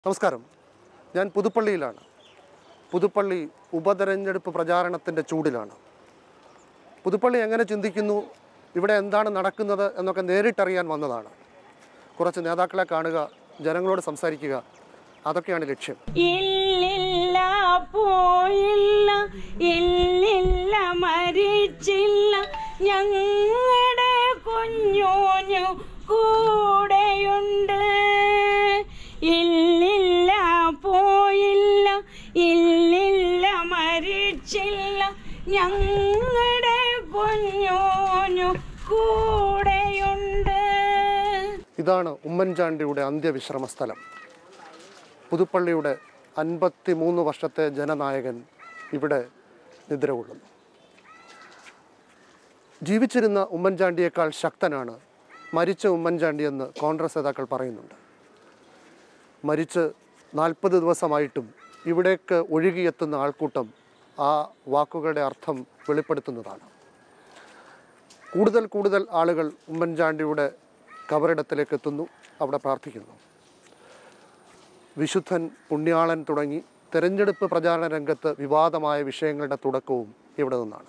നമസ്കാരം ഞാൻ പുതുപ്പള്ളിയിലാണ് പുതുപ്പള്ളി ഉപതെരഞ്ഞെടുപ്പ് പ്രചാരണത്തിൻ്റെ ചൂടിലാണ് പുതുപ്പള്ളി എങ്ങനെ ചിന്തിക്കുന്നു ഇവിടെ എന്താണ് നടക്കുന്നത് എന്നൊക്കെ നേരിട്ടറിയാൻ വന്നതാണ് കുറച്ച് നേതാക്കളെ കാണുക ജനങ്ങളോട് സംസാരിക്കുക അതൊക്കെയാണ് ലക്ഷ്യം ഇല്ലില്ല പോയില്ല ഇല്ലില്ല മരിച്ചില്ല ഞങ്ങളുടെ കുഞ്ഞോഞ്ഞു കൂടെയുണ്ട് ഇല്ലില്ല പോയില്ല ഇല്ലില്ല മരിച്ചില്ല ഞങ്ങളുടെ കുഞ്ഞോഞ്ഞു കൂടെയുണ്ട് ഇതാണ് ഉമ്മൻചാണ്ടിയുടെ അന്ത്യവിശ്രമ സ്ഥലം പുതുപ്പള്ളിയുടെ അൻപത്തി മൂന്ന് വർഷത്തെ ജനനായകൻ ഇവിടെ നിദ്ര കൊള്ളുന്നു ജീവിച്ചിരുന്ന ഉമ്മൻചാണ്ടിയേക്കാൾ ശക്തനാണ് മരിച്ച ഉമ്മൻചാണ്ടി എന്ന് കോൺഗ്രസ് നേതാക്കൾ പറയുന്നുണ്ട് മരിച്ച് നാൽപ്പത് ദിവസമായിട്ടും ഇവിടേക്ക് ഒഴുകിയെത്തുന്ന ആൾക്കൂട്ടം ആ വാക്കുകളുടെ അർത്ഥം വെളിപ്പെടുത്തുന്നതാണ് കൂടുതൽ കൂടുതൽ ആളുകൾ ഉമ്മൻചാണ്ടിയുടെ കബറിടത്തിലേക്ക് എത്തുന്നു അവിടെ പ്രാർത്ഥിക്കുന്നു വിശുദ്ധൻ പുണ്യാളൻ തുടങ്ങി തെരഞ്ഞെടുപ്പ് പ്രചാരണ രംഗത്ത് വിവാദമായ വിഷയങ്ങളുടെ തുടക്കവും ഇവിടെ നിന്നാണ്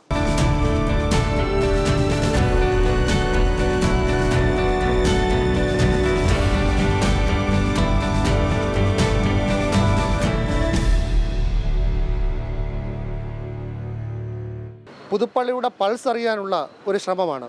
പുതുപ്പള്ളിയുടെ പൾസ് അറിയാനുള്ള ഒരു ശ്രമമാണ്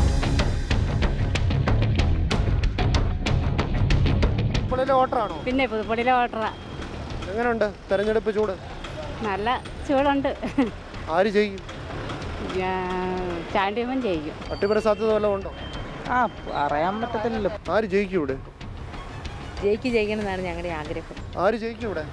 പുതുപ്പള്ളിയിലെ വോട്ടറാണോ പിന്നെ പുതുപ്പള്ളിയിലെ ഓട്ടറ എങ്ങനെയുണ്ട് തെരഞ്ഞെടുപ്പ് ചൂട് നല്ല ചൂടുണ്ട് ആര് ചെയ്യും ചാണ്ടിയമ്മൻ ചെയ്യും അട്ടിമറി സാധ്യത വല്ലതും ഉണ്ടോ ആ പറയാൻ പറ്റത്തില്ലല്ലോ ആര് ജയിക്കും ഇവിടെ ജയിക്ക് ജയിക്കണമെന്നാണ് ഞങ്ങളുടെ ആഗ്രഹം ആര് ജയിക്കും ഇവിടെ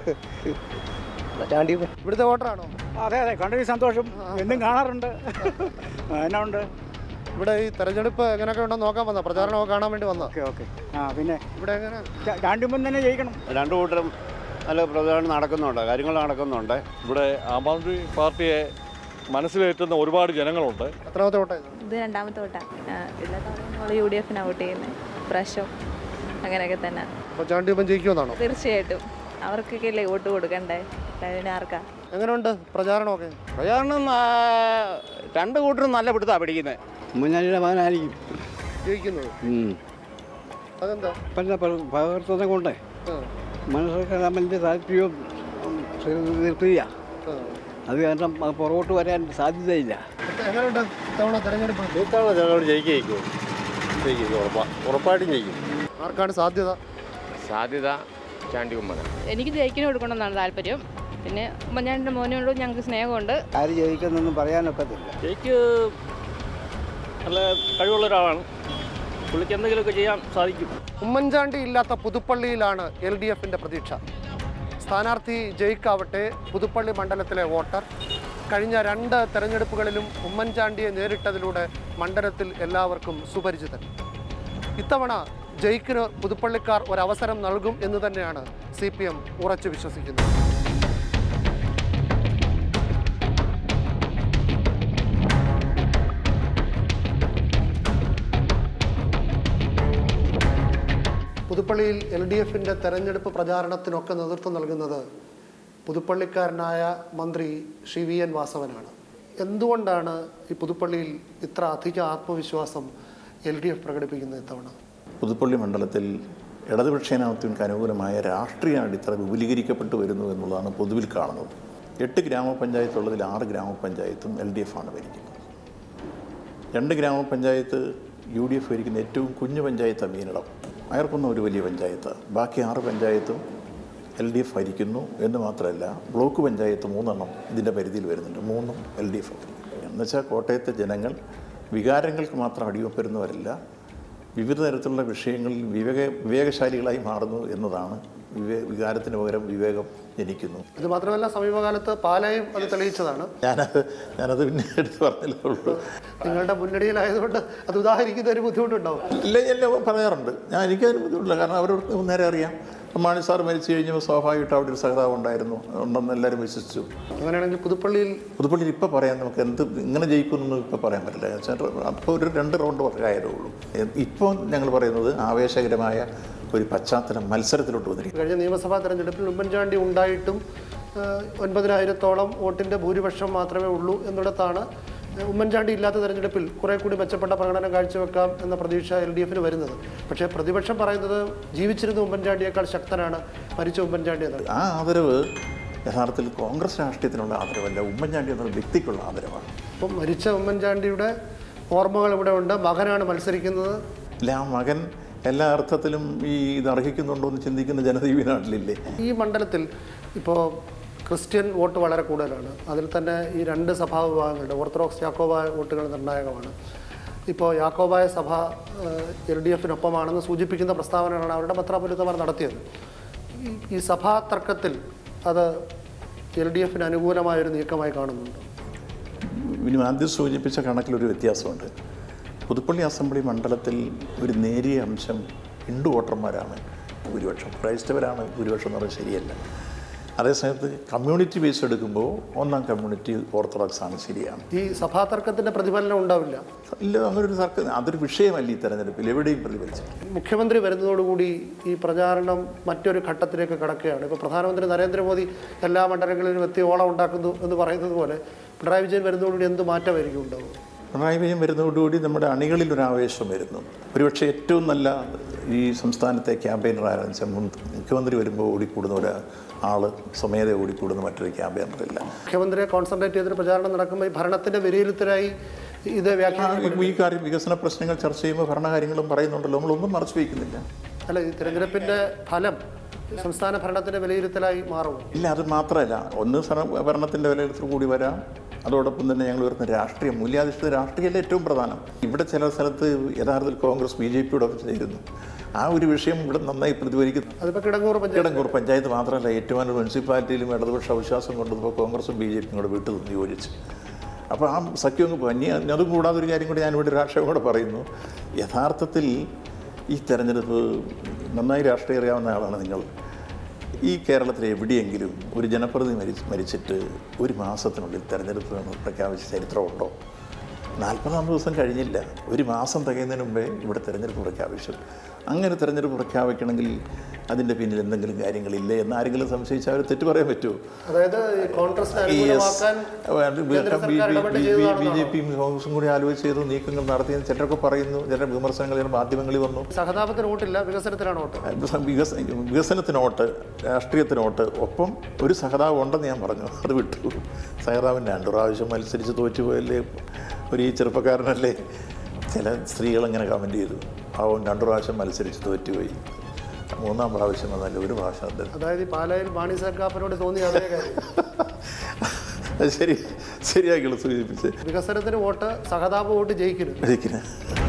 ഇവിടുത്തെ വോട്ടറാണോ അതെ അതെ കണ്ടൊരു സന്തോഷം എന്നും കാണാറുണ്ട് എന്നാ ഉണ്ട് ഇവിടെ ഈ തെരഞ്ഞെടുപ്പ് എങ്ങനെയൊക്കെ ഉണ്ടെന്ന് നോക്കാൻ വന്ന പ്രചാരണമൊക്കെ കാണാൻ വേണ്ടി വന്ന ഓക്കെ ഓക്കെ ആ പിന്നെ ഇവിടെ എങ്ങനെ ചാണ്ടിയമ്മൻ തന്നെ ജയിക്കണം രണ്ടു കൂട്ടരും നല്ല പ്രചാരണം നടക്കുന്നുണ്ട് കാര്യങ്ങൾ നടക്കുന്നുണ്ട് ഇവിടെ ആം ആദ്മി പാർട്ടിയെ മനസ്സിലേറ്റുന്ന ഒരുപാട് ജനങ്ങളുണ്ട് എത്രാമത്തെ വോട്ടാ ഇത് ഇത് രണ്ടാമത്തെ വോട്ടാ എല്ലാ തവണയും നമ്മൾ യു ഡി എഫിനാണ് വോട്ട് ചെയ്യുന്നത് ഇപ്രാവശ്യം അങ്ങനെയൊക്കെ തന്നെ അപ്പോൾ ചാണ്ടിയപ്പൻ ജയിക്കുമെന്നാണോ തീർച്ചയായിട്ടും അവർക്കൊക്കെ അല്ലേ വോട്ട് കൊടുക്കണ്ടേ അതിന് ആർക്കാ എങ്ങനെയുണ്ട് പ്രചാരണമൊക്കെ പ്രചാരണം ആ, രണ്ട് കൂട്ടരും നല്ല പിടുത്താണ് പിടിക്കുന്നത് ഉമ്മൻചാണ്ടിയുടെ മകനായിരിക്കും ജയിക്കുന്നത് അതെന്താ പല പ്രവർത്തനം കൊണ്ട് ആ, മനസ്സിലാക്കാൻ താല്പര്യവും നിർത്തിയ ആ. അത് കാരണം അത് പുറകോട്ട് വരാൻ സാധ്യതയില്ല എങ്ങനെയുണ്ട് ഇത്തവണ തെരഞ്ഞെടുപ്പ് ഇത്തവണ ജനങ്ങൾ ജയിക്കും ജയിക്കും ഉറപ്പാ ഉറപ്പായിട്ടും ജയിക്കും ആർക്കാണ് സാധ്യത സാധ്യത ചാണ്ടി ഉമ്മന എനിക്ക് ജയിക്കിന് കൊടുക്കണമെന്നാണ് താല്പര്യം പിന്നെ ഉമ്മൻചാണ്ടിൻ്റെ മോനോട് ഞങ്ങൾക്ക് സ്നേഹമുണ്ട് ആര് ജയിക്കുന്നൊന്നും പറയാനൊക്കത്തില്ല എനിക്ക് നല്ല കഴിവുള്ള ഒരാളാണ് പുള്ളിക്ക് എന്തെങ്കിലുമൊക്കെ ചെയ്യാൻ സാധിക്കും ഉമ്മൻചാണ്ടി ഇല്ലാത്ത പുതുപ്പള്ളിയിലാണ് എൽ ഡി എഫിൻ്റെ പ്രതീക്ഷ സ്ഥാനാർത്ഥി ജയിക്കാവട്ടെ പുതുപ്പള്ളി മണ്ഡലത്തിലെ വോട്ടർ കഴിഞ്ഞ രണ്ട് തെരഞ്ഞെടുപ്പുകളിലും ഉമ്മൻചാണ്ടിയെ നേരിട്ടതിലൂടെ മണ്ഡലത്തിൽ എല്ലാവർക്കും സുപരിചിതൻ ഇത്തവണ ജയിക്കിന് പുതുപ്പള്ളിക്കാർ ഒരവസരം നൽകും എന്ന് തന്നെയാണ് സി പി എം ഉറച്ചു വിശ്വസിക്കുന്നത് പുതുപ്പള്ളിയിൽ എൽ ഡി എഫിൻ്റെ തെരഞ്ഞെടുപ്പ് പ്രചാരണത്തിനൊക്കെ നേതൃത്വം നൽകുന്നത് പുതുപ്പള്ളിക്കാരനായ മന്ത്രി ശ്രീ വി എൻ വാസവനാണ് എന്തുകൊണ്ടാണ് ഈ പുതുപ്പള്ളിയിൽ ഇത്ര അധിക ആത്മവിശ്വാസം എൽ ഡി എഫ് പ്രകടിപ്പിക്കുന്നത് ഇത്തവണ പുതുപ്പള്ളി മണ്ഡലത്തിൽ ഇടതുപക്ഷ ജനാധിപത്യങ്ങൾക്ക് അനുകൂലമായ രാഷ്ട്രീയ അടിത്തറ വിപുലീകരിക്കപ്പെട്ടു വരുന്നു എന്നുള്ളതാണ് പൊതുവിൽ കാണുന്നത് എട്ട് ഗ്രാമപഞ്ചായത്തുള്ളതിൽ ആറ് ഗ്രാമപഞ്ചായത്തും എൽ ഡി എഫ് ആണ് ഭരിക്കുന്നത് രണ്ട് ഗ്രാമപഞ്ചായത്ത് യു ഡി എഫ് ഭരിക്കുന്ന ഏറ്റവും കുഞ്ഞു പഞ്ചായത്ത് മീനിടം അയർക്കുന്ന ഒരു വലിയ പഞ്ചായത്ത് ബാക്കി ആറ് പഞ്ചായത്തും എൽ ഡി എഫ് ഭരിക്കുന്നു എന്ന് മാത്രമല്ല ബ്ലോക്ക് പഞ്ചായത്ത് മൂന്നെണ്ണം ഇതിൻ്റെ പരിധിയിൽ വരുന്നുണ്ട് മൂന്നും എൽ ഡി എഫ് ഭരിക്കുന്നു എന്നുവെച്ചാൽ കോട്ടയത്തെ ജനങ്ങൾ വികാരങ്ങൾക്ക് മാത്രം അടിയൊപ്പരുന്നവരല്ല വിവിധ തരത്തിലുള്ള വിഷയങ്ങളിൽ വിവേക വിവേകശാലികളായി മാറുന്നു എന്നതാണ് വിവേ വികാരത്തിന് പകരം വിവേകം ജനിക്കുന്നു ഇത് മാത്രമല്ല സമീപകാലത്ത് പാലായും അത് തെളിയിച്ചതാണ് ഞാനത് ഞാനത് പിന്നെ എടുത്ത് പറഞ്ഞില്ലേ ഉള്ളൂ നിങ്ങളുടെ മുന്നണിയിലായതുകൊണ്ട് അത് ഉദാഹരിക്കുന്ന ഒരു ബുദ്ധിമുട്ടുണ്ടാവും ഇല്ല എല്ലാം പറയാറുണ്ട് ഞാൻ എനിക്കതിന് ബുദ്ധിമുട്ടില്ല കാരണം അവർക്ക് നേരെ അറിയാം മാണി സാർ മരിച്ചു കഴിഞ്ഞപ്പോൾ സ്വാഭാവികമായിട്ട് അവിടെ ഒരു സഹതാപം ഉണ്ടായിരുന്നു ഉണ്ടെന്ന് എല്ലാവരും വിശ്വസിച്ചു അങ്ങനെയാണെങ്കിൽ പുതുപ്പള്ളിയിൽ പുതുപ്പള്ളിയിൽ ഇപ്പോൾ പറയാൻ നമുക്ക് എന്ത് ഇങ്ങനെ ജയിക്കുമെന്നൊന്നും ഇപ്പോൾ പറയാൻ പറ്റില്ല അപ്പോൾ ഒരു രണ്ട് റൗണ്ട് ആയതേ ഉള്ളൂ ഇപ്പോൾ ഞങ്ങൾ പറയുന്നത് ആവേശകരമായ ഒരു പശ്ചാത്തലം മത്സരത്തിലോട്ട് വന്നിരിക്കുന്നത് കഴിഞ്ഞ നിയമസഭാ തെരഞ്ഞെടുപ്പിൽ ഉമ്മൻചാണ്ടി ഉണ്ടായിട്ടും ഏഹ്, ഒൻപതിനായിരത്തോളം വോട്ടിൻ്റെ ഭൂരിപക്ഷം മാത്രമേ ഉള്ളൂ എന്നിടത്താണ് ഉമ്മൻചാണ്ടി ഇല്ലാത്ത തെരഞ്ഞെടുപ്പിൽ കുറെ കൂടി മെച്ചപ്പെട്ട പ്രകടനം കാഴ്ചവെക്കാം എന്ന പ്രതീക്ഷ എൽ ഡി എഫിന് വരുന്നത് പക്ഷേ പ്രതിപക്ഷം പറയുന്നത് ജീവിച്ചിരുന്ന ഉമ്മൻചാണ്ടിയേക്കാൾ ശക്തനാണ് മരിച്ച ഉമ്മൻചാണ്ടി എന്നത് ആ ആദരവ് യഥാർത്ഥത്തിൽ കോൺഗ്രസ് രാഷ്ട്രീയത്തിനുള്ള ആദരവല്ല ഉമ്മൻചാണ്ടി എന്ന വ്യക്തിക്കുള്ള ആദരവാണ് അപ്പം മരിച്ച ഉമ്മൻചാണ്ടിയുടെ ഓർമ്മകൾ ഇവിടെ ഉണ്ട് മകനാണ് മത്സരിക്കുന്നത് അല്ല ആ മകൻ എല്ലാ അർത്ഥത്തിലും ഈ ഇത് അർഹിക്കുന്നുണ്ടോ എന്ന് ചിന്തിക്കുന്ന ജനത ഈ നാട്ടിലില്ലേ ഈ മണ്ഡലത്തിൽ ഇപ്പോൾ ക്രിസ്ത്യൻ വോട്ട് വളരെ കൂടുതലാണ് അതിൽ തന്നെ ഈ രണ്ട് സഭാ വിഭാഗങ്ങളുടെ ഓർത്തഡോക്സ് യാക്കോബായ വോട്ടുകൾ നിർണായകമാണ് ഇപ്പോൾ യാക്കോബായ സഭ എൽ ഡി എഫിനൊപ്പമാണെന്ന് സൂചിപ്പിക്കുന്ന പ്രസ്താവനകളാണ് അവരുടെ പത്രാപുരത്തമാർ നടത്തിയത് ഈ- ഈ സഭാ തർക്കത്തിൽ അത് എൽ ഡി എഫിന് അനുകൂലമായൊരു നീക്കമായി കാണുന്നുണ്ട് ഇനി ആദ്യം സൂചിപ്പിച്ച കണക്കിലൊരു വ്യത്യാസമുണ്ട് പുതുപ്പള്ളി അസംബ്ലി മണ്ഡലത്തിൽ ഒരു നേരിയ അംശം ഹിന്ദു വോട്ടർമാരാണ് ഭൂരിപക്ഷം ക്രൈസ്തവരാണ് ഭൂരിപക്ഷം എന്ന് പറയുന്നത് ശരിയല്ല അതേസമയത്ത് കമ്മ്യൂണിറ്റി ബേസ് എടുക്കുമ്പോൾ ഒന്നാം കമ്മ്യൂണിറ്റി ഓർത്തഡോക്സ് ആണ് ശരിയാണ് ഈ സഭാ തർക്കത്തിൻ്റെ പ്രതിഫലനം ഉണ്ടാവില്ല ഇല്ല അങ്ങനൊരു തർക്കം അതൊരു വിഷയമല്ല ഈ തെരഞ്ഞെടുപ്പിൽ എവിടെയും പ്രതിഫലിച്ചു മുഖ്യമന്ത്രി വരുന്നതോടുകൂടി ഈ പ്രചാരണം മറ്റൊരു ഘട്ടത്തിലേക്ക് കടക്കുകയാണ് ഇപ്പോൾ പ്രധാനമന്ത്രി നരേന്ദ്രമോദി എല്ലാ മണ്ഡലങ്ങളിലും എത്തി ഓളം ഉണ്ടാക്കുന്നു എന്ന് പറയുന്നത് പോലെ പിണറായി വിജയൻ വരുന്നതോടുകൂടി എന്ത് മാറ്റമായിരിക്കും ഉണ്ടാവും പിണറായി വിജയൻ വരുന്നതോടുകൂടി നമ്മുടെ അണികളിൽ ഒരു ആവേശം വരുന്നു ഒരുപക്ഷെ ഏറ്റവും നല്ല ഈ സംസ്ഥാനത്തെ ക്യാമ്പയിനറാണെന്ന് വെച്ചാൽ മുൻ മുഖ്യമന്ത്രി വരുമ്പോൾ ഓടിക്കൂടുന്ന ഒരു ആള് സ്വമേധ ഓടിക്കൂടുന്ന മറ്റൊരു ക്യാമ്പയിനറില്ല മുഖ്യമന്ത്രിയെ കോൺസെൻട്രേറ്റ് ചെയ്തൊരു പ്രചാരണം നടക്കുമ്പോൾ ഈ ഭരണത്തിന്റെ വിലയിരുത്തലായി ഇത് വ്യാഖ്യാനം ഈ കാര്യം വികസന പ്രശ്നങ്ങൾ ചർച്ച ചെയ്യുമ്പോൾ ഭരണകാര്യങ്ങളും പറയുന്നുണ്ടല്ലോ നമ്മളൊന്നും മറച്ചു വയ്ക്കുന്നില്ല അല്ല ഈ തിരഞ്ഞെടുപ്പിന്റെ ഫലം സംസ്ഥാന ഭരണത്തിന്റെ വിലയിരുത്തലായി മാറുമോ ഇല്ല അത് മാത്രമല്ല ഒന്ന് സറ- ഭരണത്തിൻ്റെ വിലയിരുത്തൽ കൂടി വരാം അതോടൊപ്പം തന്നെ ഞങ്ങൾ ഉയർന്ന രാഷ്ട്രീയം മൂല്യാധിഷ്ഠിത രാഷ്ട്രീയമല്ലേ ഏറ്റവും പ്രധാനം ഇവിടെ ചില സ്ഥലത്ത് യഥാർത്ഥത്തിൽ കോൺഗ്രസ് ബി ജെ പിയോടൊപ്പം ചേരുന്നു ആ ഒരു വിഷയം ഇവിടെ നന്നായി പ്രതിഫലിക്കുന്നു അതിപ്പോൾ കിടങ്ങൂർ പഞ്ചായത്ത് കിടങ്ങൂർ പഞ്ചായത്ത് മാത്രമല്ല ഏറ്റുമാനൂർ മുനിസിപ്പാലിറ്റിയിലും ഇടതുപക്ഷ അവിശ്വാസം കൊണ്ടുവന്നപ്പോൾ കോൺഗ്രസും ബി ജെ പിയും കൂടെ വിട്ടു നിന്ന് യോജിച്ച് അപ്പോൾ ആ സഖ്യം അങ്ങ് പോയി. ഇനി അതും കൂടാതെ ഒരു കാര്യം കൂടി ഞാനിവിടെ ഒരു ആക്ഷേപം കൂടെ പറയുന്നു യഥാർത്ഥത്തിൽ ഈ തെരഞ്ഞെടുപ്പ് നന്നായി രാഷ്ട്രീയം അറിയാവുന്ന ആളാണ് നിങ്ങൾ ഈ കേരളത്തിൽ എവിടെയെങ്കിലും ഒരു ജനപ്രതിനിധി മരി മരിച്ചിട്ട് ഒരു മാസത്തിനുള്ളിൽ തെരഞ്ഞെടുപ്പ് എന്ന് പ്രഖ്യാപിച്ച ചരിത്രമുണ്ടോ നാൽപ്പതാം ദിവസം കഴിഞ്ഞില്ല ഒരു മാസം തികയുന്നതിന് മുമ്പേ ഇവിടെ തെരഞ്ഞെടുപ്പ് പ്രഖ്യാപിച്ചു അങ്ങനെ തെരഞ്ഞെടുപ്പ് പ്രഖ്യാപിക്കണമെങ്കിൽ അതിൻ്റെ പിന്നിൽ എന്തെങ്കിലും കാര്യങ്ങളില്ലേ എന്ന് ആരെങ്കിലും സംശയിച്ചാൽ അവർ തെറ്റ് പറയാൻ പറ്റുമോ അതായത് ഈ കോൺഗ്രസിനെ അനുകൂലമാക്കാൻ കേന്ദ്ര സർക്കാർ ഇടപെട്ട് ബി ചെയ്തതാണെന്നാണോ? ജെ പിയും കോൺഗ്രസും കൂടി ആലോചിച്ച് ചെയ്തു നീക്കങ്ങൾ നടത്തിയെന്ന് ചിലരൊക്കെ പറയുന്നു ചില വിമർശനങ്ങൾ ചില മാധ്യമങ്ങളിൽ വന്നു സഹതാപത്തിന് വോട്ടില്ല വികസനത്തിനാണ് വോട്ട് വികസ വികസനത്തിനോട്ട് രാഷ്ട്രീയത്തിനോട്ട് ഒപ്പം ഒരു സഹതാപം ഉണ്ടെന്ന് ഞാൻ പറഞ്ഞു അത് വിട്ടു സഹതാപൻ രണ്ടു പ്രാവശ്യം മത്സരിച്ച് തോറ്റുപോയല്ലേ ഒരു ഈ ചെറുപ്പക്കാരനല്ലേ ചില സ്ത്രീകൾ അങ്ങനെ കമൻറ്റ് ചെയ്തു അവൻ രണ്ടു പ്രാവശ്യം മത്സരിച്ച് തോറ്റുപോയി മൂന്നാം പ്രാവശ്യം വന്നല്ലേ ഒരു പ്രാവശ്യം അദ്ദേഹം അതായത് ഈ പാലായിൽ മാണി സർക്കാപ്പനോട് തോന്നിയ അതേ കാര്യം അത് ശരി ശരിയാക്കിയുള്ള സൂചിപ്പിച്ച് വികസനത്തിന് വോട്ട് സഹതാപ വോട്ട് ജയിക്കരുത് ഇരിക്കുന്നത്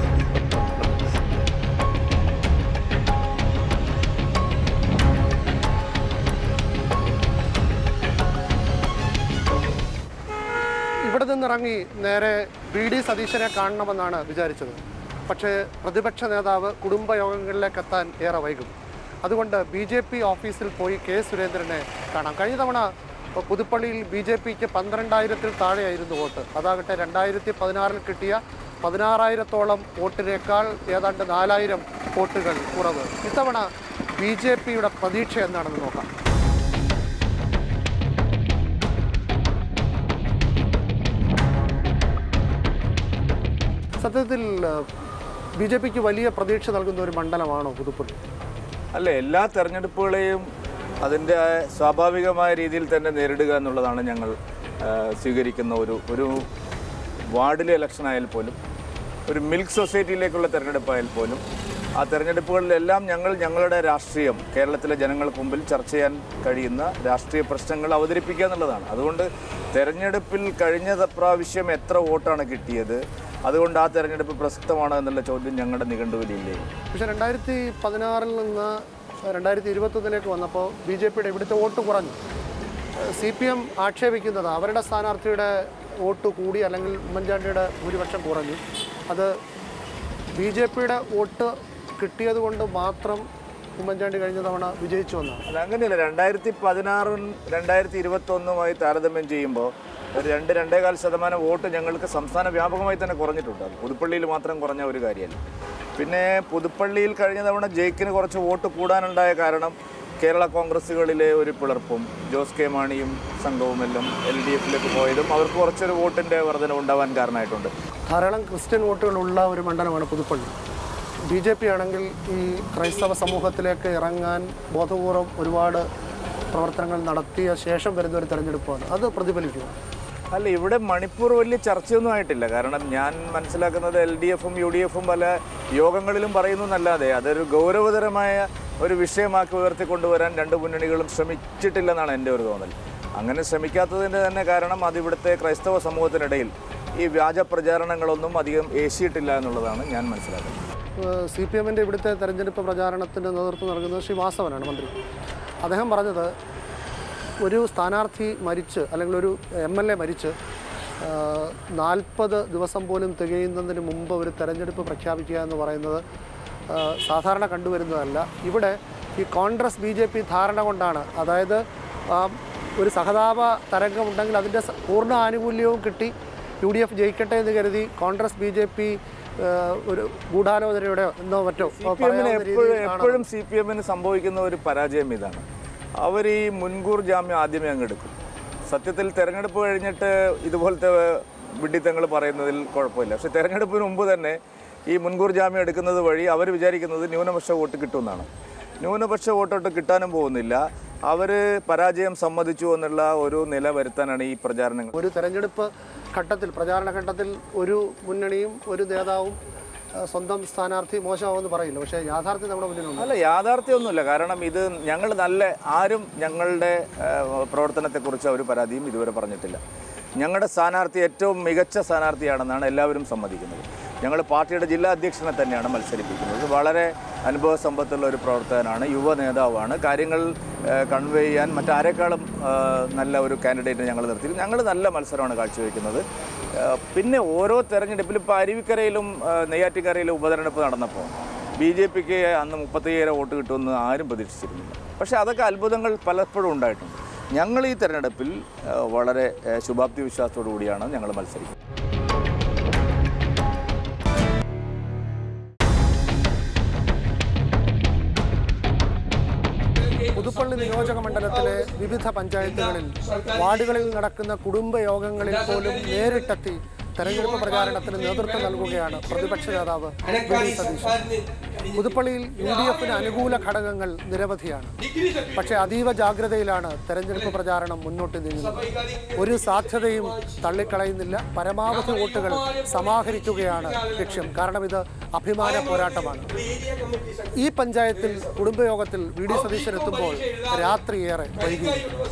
ഇവിടെ നിന്നിറങ്ങി നേരെ വി ഡി സതീശനെ കാണണമെന്നാണ് വിചാരിച്ചത് പക്ഷേ പ്രതിപക്ഷ നേതാവ് കുടുംബയോഗങ്ങളിലേക്ക് എത്താൻ ഏറെ വൈകും അതുകൊണ്ട് ബി ജെ പി ഓഫീസിൽ പോയി കെ സുരേന്ദ്രനെ കാണാം കഴിഞ്ഞ തവണ പുതുപ്പള്ളിയിൽ ബി ജെ പിക്ക് പന്ത്രണ്ടായിരത്തിൽ താഴെയായിരുന്നു വോട്ട് അതാകട്ടെ രണ്ടായിരത്തി പതിനാറിൽ കിട്ടിയ പതിനാറായിരത്തോളം വോട്ടിനേക്കാൾ ഏതാണ്ട് നാലായിരം വോട്ടുകൾ കുറവ് ഇത്തവണ ബി ജെ പിയുടെ പ്രതീക്ഷ എന്താണെന്ന് നോക്കാം സത്യത്തിൽ ബി ജെ പിക്ക് വലിയ പ്രതീക്ഷ നൽകുന്ന ഒരു മണ്ഡലമാണോ പുതുപ്പള്ളി അല്ല എല്ലാ തെരഞ്ഞെടുപ്പുകളെയും അതിൻ്റെ സ്വാഭാവികമായ രീതിയിൽ തന്നെ നേരിടുക എന്നുള്ളതാണ് ഞങ്ങൾ ആ, സ്വീകരിക്കുന്ന ഒരു ഒരു വാർഡിലെ ഇലക്ഷൻ ആയാൽ പോലും ഒരു മിൽക്ക് സൊസൈറ്റിയിലേക്കുള്ള തെരഞ്ഞെടുപ്പായാൽ പോലും ആ തെരഞ്ഞെടുപ്പുകളിലെല്ലാം ഞങ്ങൾ ഞങ്ങളുടെ രാഷ്ട്രീയം കേരളത്തിലെ ജനങ്ങൾക്ക് മുമ്പിൽ ചർച്ച ചെയ്യാൻ കഴിയുന്ന രാഷ്ട്രീയ പ്രശ്നങ്ങൾ അവതരിപ്പിക്കുക എന്നുള്ളതാണ് അതുകൊണ്ട് തെരഞ്ഞെടുപ്പിൽ കഴിഞ്ഞ പ്രാവശ്യം എത്ര വോട്ടാണ് കിട്ടിയത് അതുകൊണ്ട് ആ തെരഞ്ഞെടുപ്പ് പ്രസക്തമാണ് എന്നുള്ള ചോദ്യം ഞങ്ങളുടെ നിഘണ്ടുവിലില്ലേ പക്ഷെ രണ്ടായിരത്തി പതിനാറിൽ നിന്ന് രണ്ടായിരത്തി ഇരുപത്തൊന്നിലേക്ക് വന്നപ്പോൾ ബി ജെ പിയുടെ ഇവിടുത്തെ വോട്ട് കുറഞ്ഞു സി പി എം ആക്ഷേപിക്കുന്നത് അവരുടെ സ്ഥാനാർത്ഥിയുടെ വോട്ട് കൂടി അല്ലെങ്കിൽ ഉമ്മൻചാണ്ടിയുടെ ഭൂരിപക്ഷം കുറഞ്ഞു അത് ബി ജെ പിയുടെ വോട്ട് കിട്ടിയത് കൊണ്ട് മാത്രം ഉമ്മൻചാണ്ടി കഴിഞ്ഞ തവണ വിജയിച്ചു വന്നാണ് അല്ല അങ്ങനെയല്ല രണ്ടായിരത്തി പതിനാറും രണ്ടായിരത്തി ഇരുപത്തി ഒന്നുമായി താരതമ്യം ചെയ്യുമ്പോൾ ഒരു രണ്ട് രണ്ടേകാൽ ശതമാനം വോട്ട് ഞങ്ങൾക്ക് സംസ്ഥാന വ്യാപകമായി തന്നെ കുറഞ്ഞിട്ടുണ്ട് അത് പുതുപ്പള്ളിയിൽ മാത്രം കുറഞ്ഞ ഒരു കാര്യമല്ല പിന്നെ പുതുപ്പള്ളിയിൽ കഴിഞ്ഞ തവണ ജയിക്കിന് കുറച്ച് വോട്ട് കൂടാനുണ്ടായ കാരണം കേരള കോൺഗ്രസ്സുകളിലെ ഒരു പിളർപ്പും ജോസ് കെ മാണിയും സംഘവും എല്ലാം എൽ ഡി എഫിലേക്ക് പോയതും അവർക്ക് കുറച്ചൊരു വോട്ടിൻ്റെ വർധന ഉണ്ടാവാൻ കാരണമായിട്ടുണ്ട് ധാരാളം ക്രിസ്ത്യൻ വോട്ടുകളുള്ള ഒരു മണ്ഡലമാണ് പുതുപ്പള്ളി ബി ജെ പി ആണെങ്കിൽ ഈ ക്രൈസ്തവ സമൂഹത്തിലേക്ക് ഇറങ്ങാൻ ബോധപൂർവം ഒരുപാട് പ്രവർത്തനങ്ങൾ നടത്തിയ ശേഷം വരുന്ന ഒരു തെരഞ്ഞെടുപ്പാണ് അത് പ്രതിഫലിക്കുക അല്ല ഇവിടെ മണിപ്പൂർ വലിയ ചർച്ചയൊന്നും ആയിട്ടില്ല കാരണം ഞാൻ മനസ്സിലാക്കുന്നത് എൽ ഡി എഫും യു ഡി എഫും പല യോഗങ്ങളിലും പറയുന്നു എന്നല്ലാതെ അതൊരു ഗൗരവതരമായ ഒരു വിഷയമാക്കി ഉയർത്തിക്കൊണ്ടുവരാൻ രണ്ട് മുന്നണികളും ശ്രമിച്ചിട്ടില്ലെന്നാണ് എൻ്റെ ഒരു തോന്നൽ അങ്ങനെ ശ്രമിക്കാത്തതിൻ്റെ തന്നെ കാരണം അത് ഇവിടുത്തെ ക്രൈസ്തവ സമൂഹത്തിനിടയിൽ ഈ വ്യാജ പ്രചാരണങ്ങളൊന്നും അധികം ഏശിയിട്ടില്ല എന്നുള്ളതാണ് ഞാൻ മനസ്സിലാക്കുന്നത് സി പി എമ്മിൻ്റെ ഇവിടുത്തെ തെരഞ്ഞെടുപ്പ് പ്രചാരണത്തിൻ്റെ നേതൃത്വം നൽകുന്നത് ശ്രീ വാസവനാണ് മന്ത്രി അദ്ദേഹം പറഞ്ഞത് ഒരു സ്ഥാനാർത്ഥി മരിച്ച് അല്ലെങ്കിൽ ഒരു എം എൽ എ മരിച്ച് നാൽപ്പത് ദിവസം പോലും തികയുന്നതിന് മുമ്പ് ഒരു തെരഞ്ഞെടുപ്പ് പ്രഖ്യാപിക്കുക എന്ന് പറയുന്നത് ആ, സാധാരണ കണ്ടുവരുന്നതല്ല ഇവിടെ ഈ കോൺഗ്രസ് ബി ജെ പി ധാരണ കൊണ്ടാണ് അതായത് ആ, ഒരു സഹതാപ തരംഗം ഉണ്ടെങ്കിൽ അതിൻ്റെ സ- പൂർണ്ണ ആനുകൂല്യവും കിട്ടി യു ഡി എഫ് ജയിക്കട്ടെ എന്ന് കരുതി കോൺഗ്രസ് ബി ജെ പി ഒരു ഗൂഢാലോചനയുടെ എന്നോ മറ്റോ സി പി എമ്മിന് പറയാവുന്ന എപ്പോഴും രീതിയിൽ കാണാം. എപ്പോഴും സി പി എമ്മിന് സംഭവിക്കുന്ന ഒരു പരാജയം ഇതാണ് അവർ ഈ മുൻകൂർ ജാമ്യം ആദ്യമേ അങ്ങ് എടുക്കും സത്യത്തിൽ തെരഞ്ഞെടുപ്പ് കഴിഞ്ഞിട്ട് ഇതുപോലത്തെ വിഡിത്തങ്ങൾ പറയുന്നതിൽ കുഴപ്പമില്ല പക്ഷെ തെരഞ്ഞെടുപ്പിന് മുമ്പ് തന്നെ ഈ മുൻകൂർ ജാമ്യം എടുക്കുന്നത് വഴി അവർ വിചാരിക്കുന്നത് ന്യൂനപക്ഷ വോട്ട് കിട്ടുമെന്നാണ് ന്യൂനപക്ഷ വോട്ടോട്ട് കിട്ടാനും പോകുന്നില്ല അവർ പരാജയം സമ്മതിച്ചു എന്നുള്ള ഒരു നില വരുത്താനാണ് ഈ പ്രചാരണങ്ങൾ ഒരു തെരഞ്ഞെടുപ്പ് ഘട്ടത്തിൽ പ്രചാരണ ഘട്ടത്തിൽ ഒരു മുന്നണിയും ഒരു നേതാവും ആ, സ്വന്തം സ്ഥാനാർത്ഥി മോശമാവെന്ന് പറയില്ല പക്ഷേ യാഥാർത്ഥ്യം നമ്മുടെ മുന്നിലുണ്ട് അല്ല യാഥാർത്ഥ്യമൊന്നുമില്ല കാരണം ഇത് ഞങ്ങൾ നല്ല ആരും ഞങ്ങളുടെ ഏഹ്, പ്രവർത്തനത്തെക്കുറിച്ച് ഒരു പരാതിയും ഇതുവരെ പറഞ്ഞിട്ടില്ല ഞങ്ങളുടെ സ്ഥാനാർത്ഥി ഏറ്റവും മികച്ച സ്ഥാനാർത്ഥിയാണെന്നാണ് എല്ലാവരും സമ്മതിക്കുന്നത് ഞങ്ങൾ പാർട്ടിയുടെ ജില്ലാ അധ്യക്ഷനെ തന്നെയാണ് മത്സരിപ്പിക്കുന്നത് വളരെ അനുഭവ സമ്പത്തുള്ള ഒരു പ്രവർത്തകനാണ് യുവ നേതാവാണ് കാര്യങ്ങൾ കൺവേ ചെയ്യാൻ മറ്റാരെക്കാളും ഏഹ്, നല്ല ഒരു കാൻഡിഡേറ്റ് ഞങ്ങൾ നിർത്തി ഞങ്ങൾ നല്ല മത്സരമാണ് കാഴ്ചവെക്കുന്നത് ഏഹ്, പിന്നെ ഓരോ തെരഞ്ഞെടുപ്പിലും ഇപ്പോൾ അരുവിക്കരയിലും ഏഹ്, നെയ്യാറ്റിൻകരയിലും ഉപതെരഞ്ഞെടുപ്പ് നടന്നപ്പോൾ ബി ജെ പിക്ക് അന്ന് മുപ്പത്തയ്യായിരം വോട്ട് കിട്ടുമെന്ന് ആരും പ്രതീക്ഷിച്ചിരുന്നില്ല പക്ഷേ അതൊക്കെ അത്ഭുതങ്ങൾ പലപ്പോഴും ഉണ്ടായിട്ടുണ്ട് ഞങ്ങൾ ഈ തെരഞ്ഞെടുപ്പിൽ ഏഹ്, വളരെ ഏഹ്, ശുഭാപ്തി വിശ്വാസത്തോടു കൂടിയാണ് ഞങ്ങൾ മത്സരിക്കുന്നത് പുതുപ്പള്ളി നിയോജക മണ്ഡലത്തിലെ വിവിധ പഞ്ചായത്തുകളിൽ വാർഡുകളിൽ നടക്കുന്ന കുടുംബ യോഗങ്ങളിൽ പോലും നേരിട്ടെത്തി തെരഞ്ഞെടുപ്പ് പ്രചാരണത്തിന് നേതൃത്വം നൽകുകയാണ് പ്രതിപക്ഷ നേതാവ് വി ഡി സതീശൻ പുതുപ്പള്ളിയിൽ യു ഡി എഫിന് അനുകൂല ഘടകങ്ങൾ നിരവധിയാണ് പക്ഷേ അതീവ ജാഗ്രതയിലാണ് തെരഞ്ഞെടുപ്പ് പ്രചാരണം മുന്നോട്ട് നീങ്ങുന്നത് ഒരു സാധ്യതയും തള്ളിക്കളയുന്നില്ല പരമാവധി വോട്ടുകൾ സമാഹരിക്കുകയാണ് ലക്ഷ്യം കാരണം ഇത് അഭിമാന പോരാട്ടമാണ് ഈ പഞ്ചായത്തിൽ കുടുംബയോഗത്തിൽ വി ഡി സതീശൻ എത്തുമ്പോൾ രാത്രിയേറെ വൈകിയിരിക്കുന്നു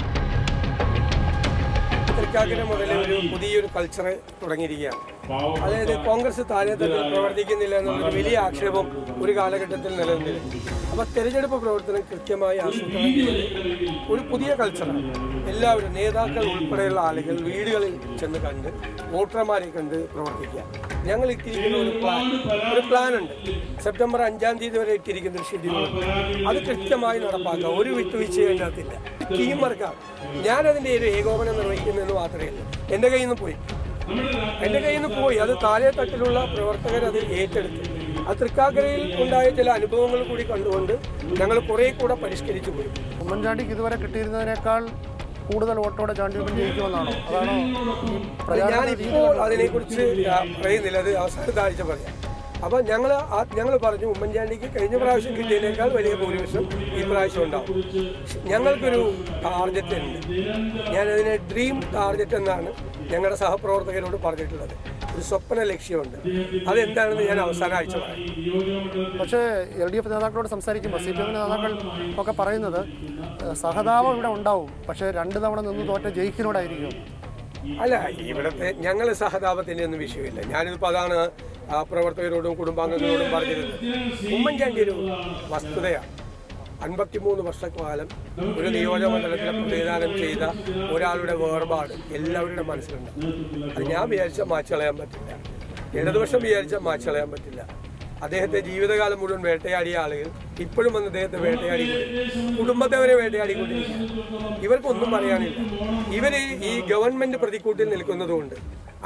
തൃക്കാക്കര മുതൽ ഒരു പുതിയൊരു കൾച്ചർ തുടങ്ങിയിരിക്കുകയാണ് അതായത് കോൺഗ്രസ് താഴെത്തട്ടിൽ പ്രവർത്തിക്കുന്നില്ല എന്നുള്ളൊരു വലിയ ആക്ഷേപം ഒരു കാലഘട്ടത്തിൽ നിലനിന്നിരുന്നു അപ്പോൾ തെരഞ്ഞെടുപ്പ് പ്രവർത്തനം കൃത്യമായി ആസൂത്രണം ചെയ്ത് ഒരു പുതിയ കൾച്ചറാണ് എല്ലാവരും നേതാക്കൾ ഉൾപ്പെടെയുള്ള ആളുകൾ വീടുകളിൽ ചെന്ന് കണ്ട് വോട്ടർമാരെ കണ്ട് പ്രവർത്തിക്കുക ഞങ്ങൾ ഇട്ടിരിക്കുന്ന ഒരു പ്ലാൻ ഒരു പ്ലാൻ ഉണ്ട് സെപ്റ്റംബർ അഞ്ചാം തീയതി വരെ ഇട്ടിരിക്കുന്ന ഒരു ഷെഡ്യൂൾ അത് കൃത്യമായി നടപ്പാക്കുക ഒരു വിട്ടുവീഴ്ചയും അതിനകത്തില്ല ടീം വർക്കാണ് ഞാനതിൻ്റെ ഒരു ഏകോപനം നിർവഹിക്കുന്നതെന്ന് മാത്രമേ ഉള്ളൂ എൻ്റെ കയ്യിൽ നിന്ന് പോയി എൻ്റെ കയ്യിൽ നിന്ന് പോയി അത് താഴെ തട്ടിലുള്ള പ്രവർത്തകർ അത് ഏറ്റെടുത്തു ആ തൃക്കാക്കരയിൽ ഉണ്ടായ ചില അനുഭവങ്ങൾ കൂടി കണ്ടുകൊണ്ട് ഞങ്ങൾ കുറേ കൂടെ പരിഷ്കരിച്ചു പോയി ഉമ്മൻചാണ്ടിക്ക് ഇതുവരെ കിട്ടിയിരുന്നതിനേക്കാൾ കൂടുതൽ വോട്ടോടെ ചാണ്ടി ഉമ്മൻ ജയിക്കുമെന്നാണോ അതാണോ ഈ പ്രചാരണ രീതി ഞാനിപ്പോൾ അതിനെക്കുറിച്ച് ആ, പറയുന്നില്ല അത് അവസാനത്തെ ആഴ്ച പറയാം അപ്പോൾ ഞങ്ങൾ ഞങ്ങൾ പറഞ്ഞു ഉമ്മൻചാണ്ടിക്ക് കഴിഞ്ഞ പ്രാവശ്യം കിട്ടിയതിനേക്കാൾ വലിയ ഭൂരിപക്ഷം ഈ പ്രാവശ്യം ഉണ്ടാവും ഞങ്ങൾക്കൊരു ടാർഗറ്റ് ഉണ്ട് ഞാനതിനെ ഡ്രീം ടാർഗറ്റ് എന്നാണ് ഞങ്ങളുടെ സഹപ്രവർത്തകരോട് പറഞ്ഞിട്ടുള്ളത് ഒരു സ്വപ്ന ലക്ഷ്യമുണ്ട് അതെന്താണെന്ന് ഞാൻ അവസാന ആഴ്ച പറയാം പക്ഷേ എൽ ഡി എഫ് നേതാക്കളോട് സംസാരിക്കുമ്പോൾ സി പി എം നേതാക്കൾ ഒക്കെ പറയുന്നത് ഏഹ്, സഹതാപം ഇവിടെ ഉണ്ടാവും പക്ഷേ രണ്ട് തവണ നിന്ന് തോറ്റ ജയിക്കിനോടായിരിക്കും അല്ല ഇവിടുത്തെ ഞങ്ങൾ സഹതാപത്തിൻ്റെ ഒന്നും വിഷയമില്ല ഞാനിതിപ്പോൾ അതാണ് ആ പ്രവർത്തകരോടും കുടുംബാംഗങ്ങളോടും പറഞ്ഞിരുന്നത് ഉമ്മൻചാണ്ടി ഒരു വസ്തുതയാണ് അൻപത്തിമൂന്ന് വർഷക്കാലം ഒരു നിയോജകമണ്ഡലത്തിലെ പ്രതിദാനം ചെയ്ത ഒരാളുടെ വേർപാട് എല്ലാവരുടെ മനസ്സിലുണ്ട് അത് ഞാൻ വിചാരിച്ചാൽ മാച്ചളയാൻ പറ്റില്ല ഇടതുപക്ഷം വിചാരിച്ചാൽ മാച്ചളയാൻ പറ്റില്ല അദ്ദേഹത്തെ ജീവിതകാലം മുഴുവൻ വേട്ടയാടിയ ആളുകൾ ഇപ്പോഴും വന്ന് അദ്ദേഹത്തെ വേട്ടയാടി കുടുംബത്തെ വരെ വേട്ടയാടിക്കൊണ്ടിരിക്കുക ഇവർക്കൊന്നും പറയാനില്ല ഇവർ ഈ ഗവൺമെന്റ് പ്രതിക്കൂട്ടിൽ നിൽക്കുന്നതുകൊണ്ട്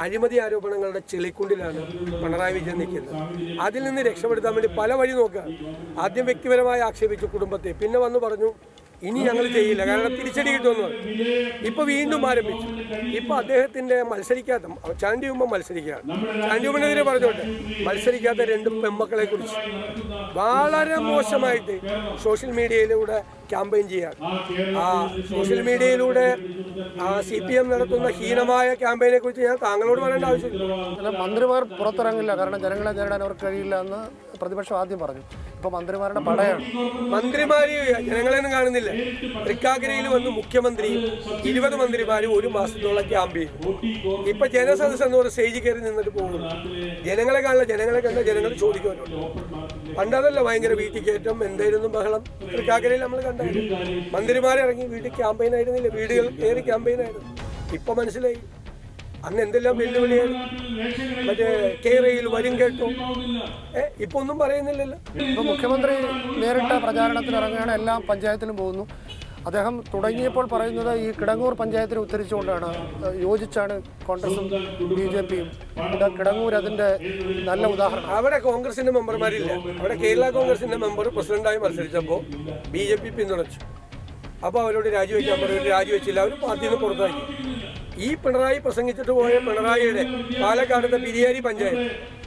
അഴിമതി ആരോപണങ്ങളുടെ ചെളിക്കുണ്ടിലാണ് പിണറായി വിജയൻ നിൽക്കുന്നത് അതിൽ നിന്ന് രക്ഷപ്പെടുത്താൻ വേണ്ടി പല വഴി നോക്കുക ആദ്യം വ്യക്തിപരമായി ആക്ഷേപിച്ചു കുടുംബത്തെ പിന്നെ വന്ന് പറഞ്ഞു ഇനി ഞങ്ങൾ ചെയ്യില്ല കാരണം തിരിച്ചടി കിട്ടുമെന്ന് പറഞ്ഞു ഇപ്പൊ വീണ്ടും ആരംഭിച്ചു ഇപ്പൊ അദ്ദേഹത്തിന്റെ മത്സരിക്കാത്ത ചാണ്ടി ഉമ്മ മത്സരിക്കുകയാണ് ചാണ്ടി ഉമ്മനെതിരെ പറഞ്ഞോട്ടെ മത്സരിക്കാത്ത രണ്ട് പെമ്മക്കളെ കുറിച്ച് വളരെ മോശമായിട്ട് സോഷ്യൽ മീഡിയയിലൂടെ ക്യാമ്പയിൻ ചെയ്യാൻ ആ സോഷ്യൽ മീഡിയയിലൂടെ ആ സി പി എം നടത്തുന്ന ഹീനമായ ക്യാമ്പയിനെ കുറിച്ച് ഞാൻ താങ്കളോട് പറയേണ്ട ആവശ്യമില്ല അല്ല മന്ത്രിമാർ പുറത്തിറങ്ങില്ല കാരണം ജനങ്ങളെ നേരിടാൻ അവർക്ക് കഴിയില്ല എന്ന് പ്രതിപക്ഷം ആദ്യം പറഞ്ഞു ഇപ്പൊ മന്ത്രിമാരുടെ പടയാണ് മന്ത്രിമാര് ജനങ്ങളെയൊന്നും കാണുന്നില്ല തൃക്കാക്കരയിൽ വന്ന് മുഖ്യമന്ത്രിയും ഇരുപത് മന്ത്രിമാരും ഒരു മാസത്തോളം ക്യാമ്പ് ചെയ്തു ഇപ്പൊ ജനസദസ് എന്ന് പറഞ്ഞ സ്റ്റേജിൽ കയറി നിന്നിട്ട് പോകുന്നു ജനങ്ങളെ കാണില്ല ജനങ്ങളെ കണ്ട ജനങ്ങൾ ചോദിക്കുമല്ലോ പണ്ടതല്ല ഭയങ്കര വീട്ടിൽ കയറ്റം എന്തായിരുന്നു ബഹളം തൃക്കാക്കരയിൽ നമ്മൾ കണ്ടായിരുന്നു മന്ത്രിമാരിറങ്ങി വീട്ടിൽ ക്യാമ്പയിൻ ആയിരുന്നില്ല വീടുകൾ കയറി ക്യാമ്പയിൻ ആയിരുന്നു ഇപ്പൊ മനസ്സിലായി അന്ന് എന്തെല്ലാം വെല്ലുവിളിയായിരുന്നു മറ്റേ കേരയിൽ വരും കേട്ടോ ഏ ഇപ്പൊ ഒന്നും പറയുന്നില്ലല്ലോ ഇപ്പൊ മുഖ്യമന്ത്രി നേരിട്ട പ്രചാരണത്തിന് ഇറങ്ങുകയാണ് എല്ലാം പഞ്ചായത്തിലും പോകുന്നു അദ്ദേഹം തുടങ്ങിയപ്പോൾ പറയുന്നത് ഈ കിടങ്ങൂർ പഞ്ചായത്തിനെ ഉദ്ധരിച്ചുകൊണ്ടാണ് ഏഹ് യോജിച്ചാണ് കോൺഗ്രസും ബി ജെ പിയും ഇവിടെ കിടങ്ങൂർ അതിന്റെ നല്ല ഉദാഹരണം അവിടെ കോൺഗ്രസിന്റെ മെമ്പർമാരില്ല അവിടെ കേരള കോൺഗ്രസിന്റെ മെമ്പർ പ്രസിഡന്റായി മത്സരിച്ചപ്പോൾ ബി ജെ പി പിന്തുണച്ചു അപ്പോൾ അവരോട് രാജിവെക്കാൻ പറഞ്ഞു രാജിവെച്ചില്ല അവർ പാർട്ടിയിൽ നിന്ന് പുറത്താക്കി ഈ പിണറായി പ്രസംഗിച്ചിട്ട് പോയ പിണറായിയുടെ പാലക്കാടത്തെ പിരിയാരി പഞ്ചായത്ത്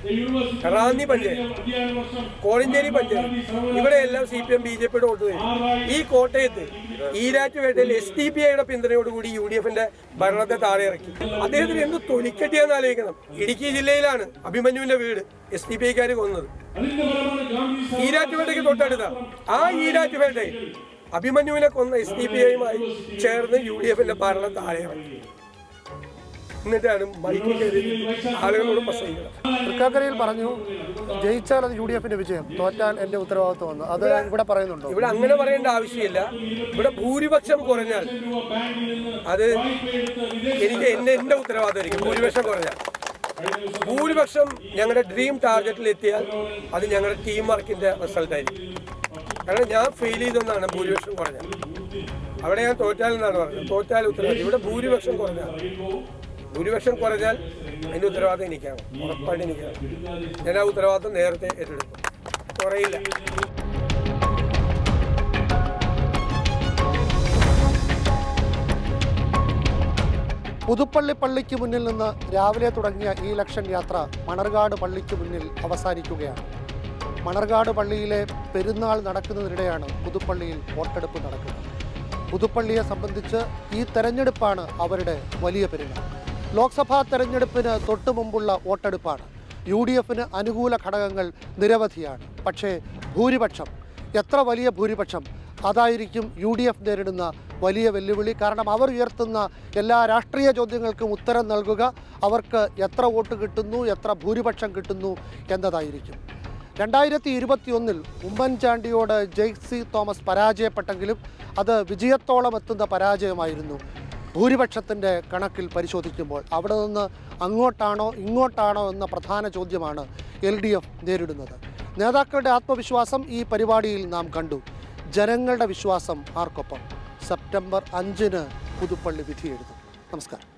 റാന്നി പഞ്ചായത്ത് കോഴഞ്ചേരി പഞ്ചായത്ത് ഇവിടെയെല്ലാം C P M B J പിയുടെ വോട്ട് തരും ഈ കോട്ടയത്ത് ഈരാറ്റുപേട്ടയിൽ എസ് ഡി പി ഐയുടെ പിന്തുണയോടുകൂടി യു ഡി എഫിന്റെ ഭരണത്തെ താഴെ ഇറക്കി അദ്ദേഹത്തിന് എന്ത് തൊലിക്കെട്ടിയെന്ന് ആലോചിക്കണം ഇടുക്കി ജില്ലയിലാണ് അഭിമന്യുവിന്റെ വീട് എസ് ഡി പി ഐക്കാർ കൊന്നത് ഈരാറ്റുപേട്ടയ്ക്ക് തൊട്ടടുത്ത ആ ഈരാറ്റുപേട്ടയിൽ അഭിമന്യുവിനെ കൊന്ന എസ് ഡി പി ഐയുമായി ചേർന്ന് യു ഡി എഫിന്റെ ഭരണം താഴെ ഇറക്കി എന്നിട്ടാണ് മൈക്കിൽ കയറി ആളുകളോട് പ്രസംഗിക്കണം തൃക്കാക്കരയിൽ പറഞ്ഞു ജയിച്ചാൽ അത് യു ഡി എഫിന്റെ വിജയം തോറ്റാൽ എന്റെ ഉത്തരവാദിത്വം വന്നു അത് ഇവിടെ പറയുന്നുണ്ടോ ഇവിടെ അങ്ങനെ പറയേണ്ട ആവശ്യമില്ല ഇവിടെ ഭൂരിപക്ഷം കുറഞ്ഞാൽ അത് എനിക്ക് എന്റെ എന്റെ ഉത്തരവാദിത്തമായിരിക്കും ഭൂരിപക്ഷം കുറഞ്ഞാൽ ഭൂരിപക്ഷം ഞങ്ങളുടെ ഡ്രീം ടാർഗറ്റിൽ എത്തിയാൽ അത് ഞങ്ങളുടെ ടീം വർക്കിന്റെ റിസൾട്ട് ആയിരിക്കും കാരണം ഞാൻ ഫെയിൽ ചെയ്തെന്നാണ് ഭൂരിപക്ഷം കുറഞ്ഞത് അവിടെ ഞാൻ തോറ്റാൽ എന്നാണ് പറഞ്ഞത് തോറ്റാൽ ഉത്തരവാദിത്തം ഇവിടെ ഭൂരിപക്ഷം കുറഞ്ഞാൽ ഭൂരിപക്ഷം കുറഞ്ഞാൽ അതിന്റെ ഉത്തരവാദിത്തം എനിക്കാണ് ഉറപ്പായിട്ട് എനിക്കാണ് ഞാൻ ആ ഉത്തരവാദിത്തം നേരത്തെ ഏറ്റെടുക്കും കുറയില്ല പുതുപ്പള്ളി പള്ളിക്ക് മുന്നിൽ നിന്ന് രാവിലെ തുടങ്ങിയ ഈ ഇലക്ഷൻ യാത്ര മണർകാട് പള്ളിക്ക് മുന്നിൽ അവസാനിക്കുകയാണ് മണർകാട് പള്ളിയിലെ പെരുന്നാൾ നടക്കുന്നതിനിടെയാണ് പുതുപ്പള്ളിയിൽ വോട്ടെടുപ്പ് നടക്കുന്നത് പുതുപ്പള്ളിയെ സംബന്ധിച്ച് ഈ തെരഞ്ഞെടുപ്പാണ് അവരുടെ വലിയ പെരുന്നാൾ ലോക്സഭാ തെരഞ്ഞെടുപ്പിന് തൊട്ടു മുമ്പുള്ള വോട്ടെടുപ്പാണ് യു ഡി എഫിന് അനുകൂല ഘടകങ്ങൾ നിരവധിയാണ് പക്ഷേ ഭൂരിപക്ഷം എത്ര വലിയ ഭൂരിപക്ഷം അതായിരിക്കും യു ഡി എഫ് നേരിടുന്ന വലിയ വെല്ലുവിളി കാരണം അവർ ഉയർത്തുന്ന എല്ലാ രാഷ്ട്രീയ ചോദ്യങ്ങൾക്കും ഉത്തരം നൽകുക അവർക്ക് എത്ര വോട്ട് കിട്ടുന്നു എത്ര ഭൂരിപക്ഷം കിട്ടുന്നു എന്നതായിരിക്കും രണ്ടായിരത്തി ഇരുപത്തിയൊന്നിൽ ഉമ്മൻചാണ്ടിയോട് ജെയ്സി തോമസ് പരാജയപ്പെട്ടെങ്കിലും അത് വിജയത്തോളം എത്തുന്ന പരാജയമായിരുന്നു ഭൂരിപക്ഷത്തിൻ്റെ കണക്കിൽ പരിശോധിക്കുമ്പോൾ അവിടെ നിന്ന് അങ്ങോട്ടാണോ ഇങ്ങോട്ടാണോ എന്ന പ്രധാന ചോദ്യമാണ് എൽ ഡി എഫ് നേരിടുന്നത് നേതാക്കളുടെ ആത്മവിശ്വാസം ഈ പരിപാടിയിൽ നാം കണ്ടു ജനങ്ങളുടെ വിശ്വാസം ആർക്കൊപ്പം സെപ്റ്റംബർ അഞ്ചിന് പുതുപ്പള്ളി വിധിയെഴുതും നമസ്കാരം